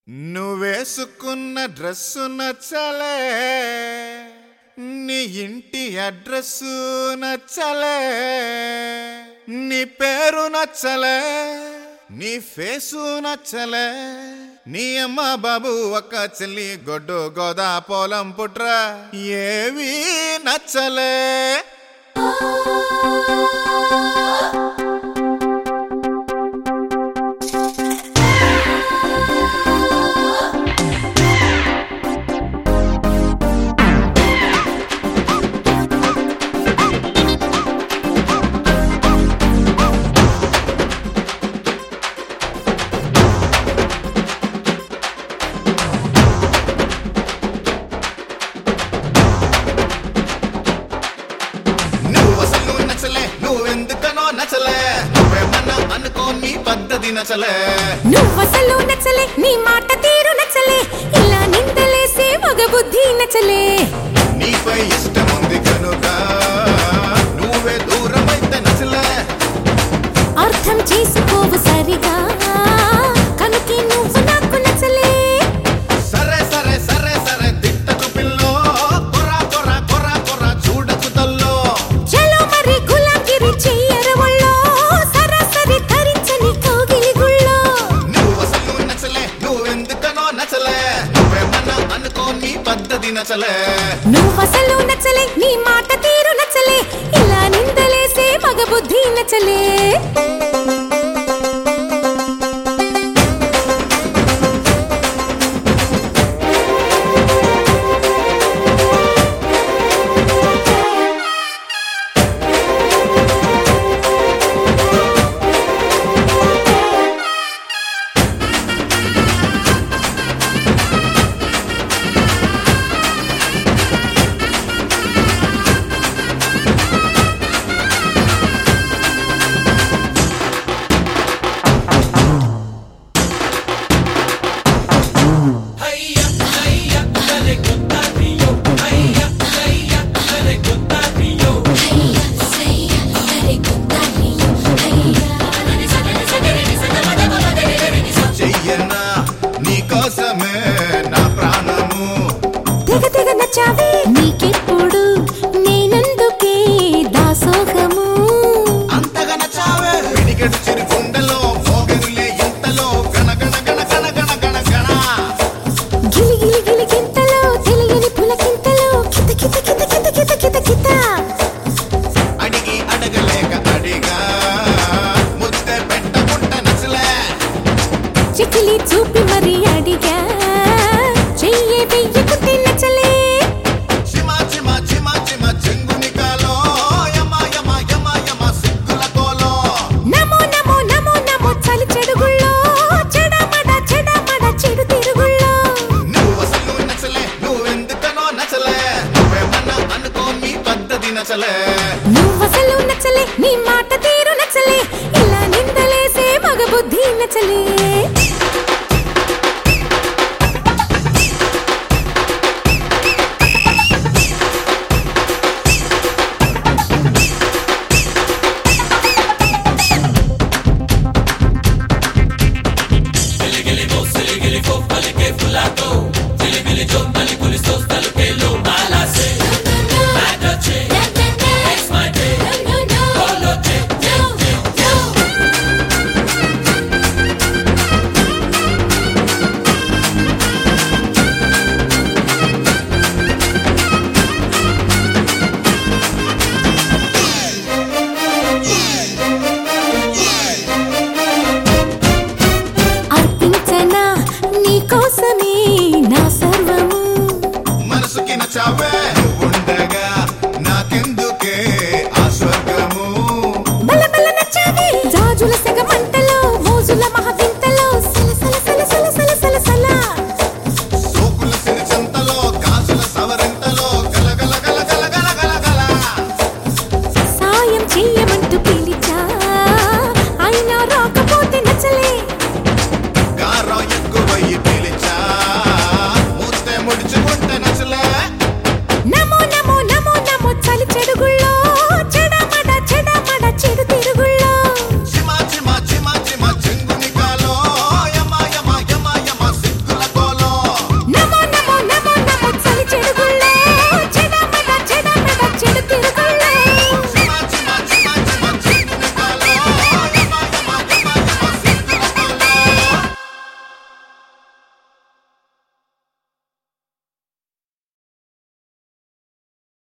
నువ్వేసుకున్న dress నచ్చలే నీ ఇంటి అడ్రస్సు నచ్చలే నీ పేరు నచ్చలే నీ ఫేసు నచ్చలే నీ అమ్మ బాబు ఒక్క చెల్లి గొడ్డు గోదా పొలం పుట్ర ఏవి నచ్చలే నువ్వు అసలు నచ్చలే నువ్వెందుకనో నచ్చలే నువ్వేమన్నా అనుకో నీ పద్ధతి నచ్చలే నువ్వసలు నచ్చలే నీ మాట తీరు నచ్చలే ఇలా నిందలేసే మగ బుద్ధి నచ్చలే నీపై ఇష్టం ఉంది కనుక నువ్వే దూరమైతే నచ్చలే అర్థం చేసుకోవు సరిగా కనుకే నువ్వు నాకు నచ్చలే సరే సరే సరే సరే తిట్టకు పిల్లో కొరా కొరా కొరా కొరా చూడకు తల్లో చలో మరి గులాంగిరి చెయ్యర ఒళ్ళో సరాసరి ధరించని కోగిలి గుళ్ళో నువ్వు అసలు నచ్చలే నువ్వెందుకనో నచ్చలే నువ్వేమన్నా అనుకో నీ పద్ధతి నచ్చలే నువ్వసలు నచ్చలే నీ మాట తీరు నచ్చలే ఇలా నిందలేసే మగ బుద్ధి నచ్చలే చెయ్యనా నీకోసమే నా ప్రాణము తెగ తెగ నచ్చావే నీకెప్పుడు నేనందుకే దాసోహము అంతగా నచ్చావే పిడికెడు చిరు గుండెలో మోగరులే ఇంతలో గణ గణ గణ గణ గణ గణ గణ గిలి గిలి గిలి గింతలో తెలియని పులకింతలో కిత కిత కిత కిత కిత కిత కిత అడిగి అడగలేక అడిగా ముద్దే పెట్టకుంట నచ్చలే చికిలి చూపి మరి అడిగా చెయ్యే వెయ్యకుంటే నచ్చలే చిమా చిమా చిమా చిమా చెంగుని కాలో యమ యమ యమ యమ సిగ్గుల కోలో నమో నమో నమో నమో చలి చెడుగుళ్ళో చెడమడ చెడమడ చెడు తిరుగుళ్ళో నువ్వు అసలు నచ్చలే నువ్వెందుకనో నచ్చలే నువ్వేమన్నా అనుకో నీ పద్ధతి నచ్చలే నువ్వసలు నచ్చలే నీ మాట తీరు నచ్చలే ఇలా నిందలేసే మగ బుద్ధి నచ్చలే Gilly gilly go, silly gilly go, pale que fulato. Gilly gilly jump